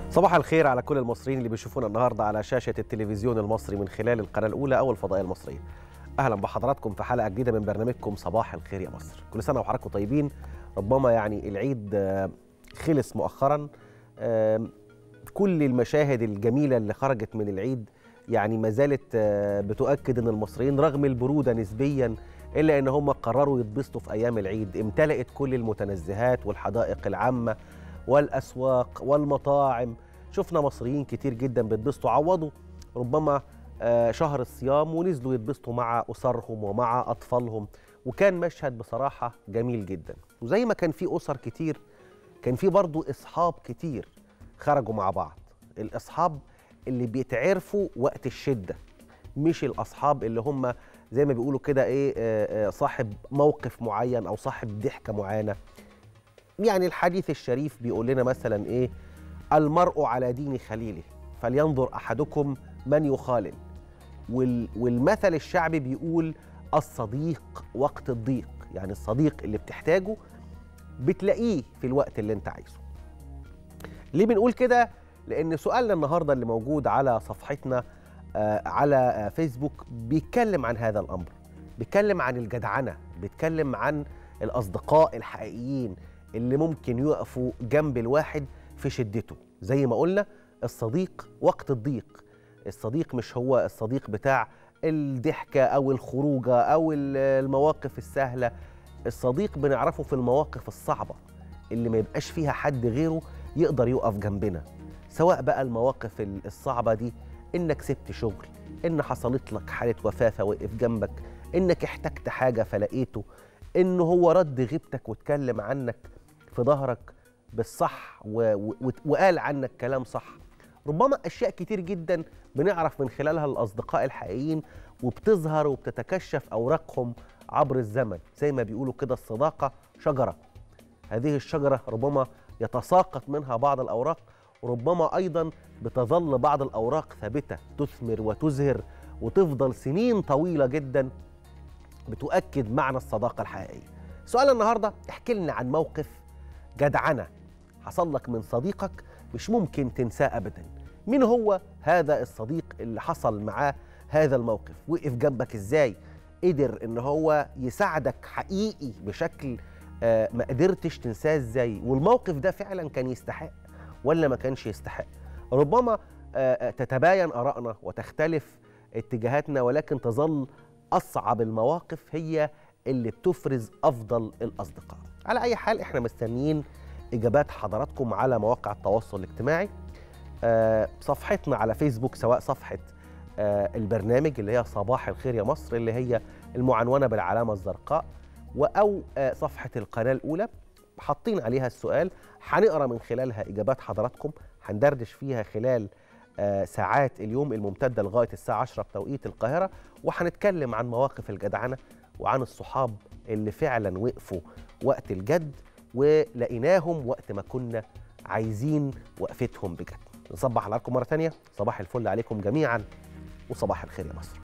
صباح الخير على كل المصريين اللي بيشوفونا النهارده على شاشه التلفزيون المصري من خلال القناه الاولى او الفضائيه المصريه. اهلا بحضراتكم في حلقه جديده من برنامجكم صباح الخير يا مصر. كل سنه وحضراتكم طيبين ربما يعني العيد آه، خلص مؤخرا آه، كل المشاهد الجميله اللي خرجت من العيد يعني ما زالت آه، بتؤكد ان المصريين رغم البروده نسبيا الا ان هم قرروا يتبسطوا في ايام العيد امتلأت كل المتنزهات والحدائق العامه والاسواق والمطاعم شفنا مصريين كتير جدا بيتبسطوا عوضوا ربما آه، شهر الصيام ونزلوا يتبسطوا مع اسرهم ومع اطفالهم وكان مشهد بصراحه جميل جدا وزي ما كان في اسر كتير كان في برضو اصحاب كتير خرجوا مع بعض الاصحاب اللي بيتعرفوا وقت الشده مش الاصحاب اللي هم زي ما بيقولوا كده ايه آه، آه، صاحب موقف معين او صاحب ضحكه معينه يعني الحديث الشريف بيقول لنا مثلا ايه المرء على دين خليله فلينظر احدكم من يخالل وال والمثل الشعبي بيقول الصديق وقت الضيق يعني الصديق اللي بتحتاجه بتلاقيه في الوقت اللي انت عايزه ليه بنقول كده لان سؤالنا النهارده اللي موجود على صفحتنا آه، على آه، فيسبوك بيتكلم عن هذا الامر بيتكلم عن الجدعنه بيتكلم عن الاصدقاء الحقيقيين اللي ممكن يقفوا جنب الواحد في شدته زي ما قلنا الصديق وقت الضيق الصديق مش هو الصديق بتاع الضحكة أو الخروجة أو ال- المواقف السهلة الصديق بنعرفه في المواقف الصعبة اللي ما يبقاش فيها حد غيره يقدر يقف جنبنا سواء بقى المواقف ال- الصعبة دي إنك سبت شغل إن حصلت لك حالة وفاة فوقف جنبك إنك احتجت حاجة فلقيته إن هو رد غيبتك واتكلم عنك في ظهرك بالصح و... و... وقال عنك كلام صح ربما اشياء كتير جدا بنعرف من خلالها الاصدقاء الحقيقيين وبتظهر وبتتكشف اوراقهم عبر الزمن زي ما بيقولوا كده الصداقه شجره هذه الشجره ربما يتساقط منها بعض الاوراق وربما ايضا بتظل بعض الاوراق ثابته تثمر وتزهر وتفضل سنين طويله جدا بتؤكد معنى الصداقه الحقيقيه سؤال النهارده احكي لنا عن موقف جدعنه حصل لك من صديقك مش ممكن تنساه ابدا مين هو هذا الصديق اللي حصل معاه هذا الموقف وقف جنبك ازاي قدر ان هو يساعدك حقيقي بشكل آه، ما قدرتش تنساه ازاي والموقف ده فعلا كان يستحق ولا ما كانش يستحق ربما آه، آه، تتباين ارائنا وتختلف اتجاهاتنا ولكن تظل اصعب المواقف هي اللي بتفرز افضل الاصدقاء على اي حال احنا مستنيين اجابات حضراتكم على مواقع التواصل الاجتماعي آه، صفحتنا على فيسبوك سواء صفحه آه، البرنامج اللي هي صباح الخير يا مصر اللي هي المعنونه بالعلامه الزرقاء و- او آه، صفحه القناه الاولى حاطين عليها السؤال هنقرا من خلالها اجابات حضراتكم هندردش فيها خلال آه، ساعات اليوم الممتده لغايه الساعه 10 بتوقيت القاهره وهنتكلم عن مواقف الجدعنه وعن الصحاب اللي فعلا وقفوا وقت الجد ولقيناهم وقت ما كنا عايزين وقفتهم بجد نصبح عليكم مرة تانية صباح الفل عليكم جميعا وصباح الخير يا مصر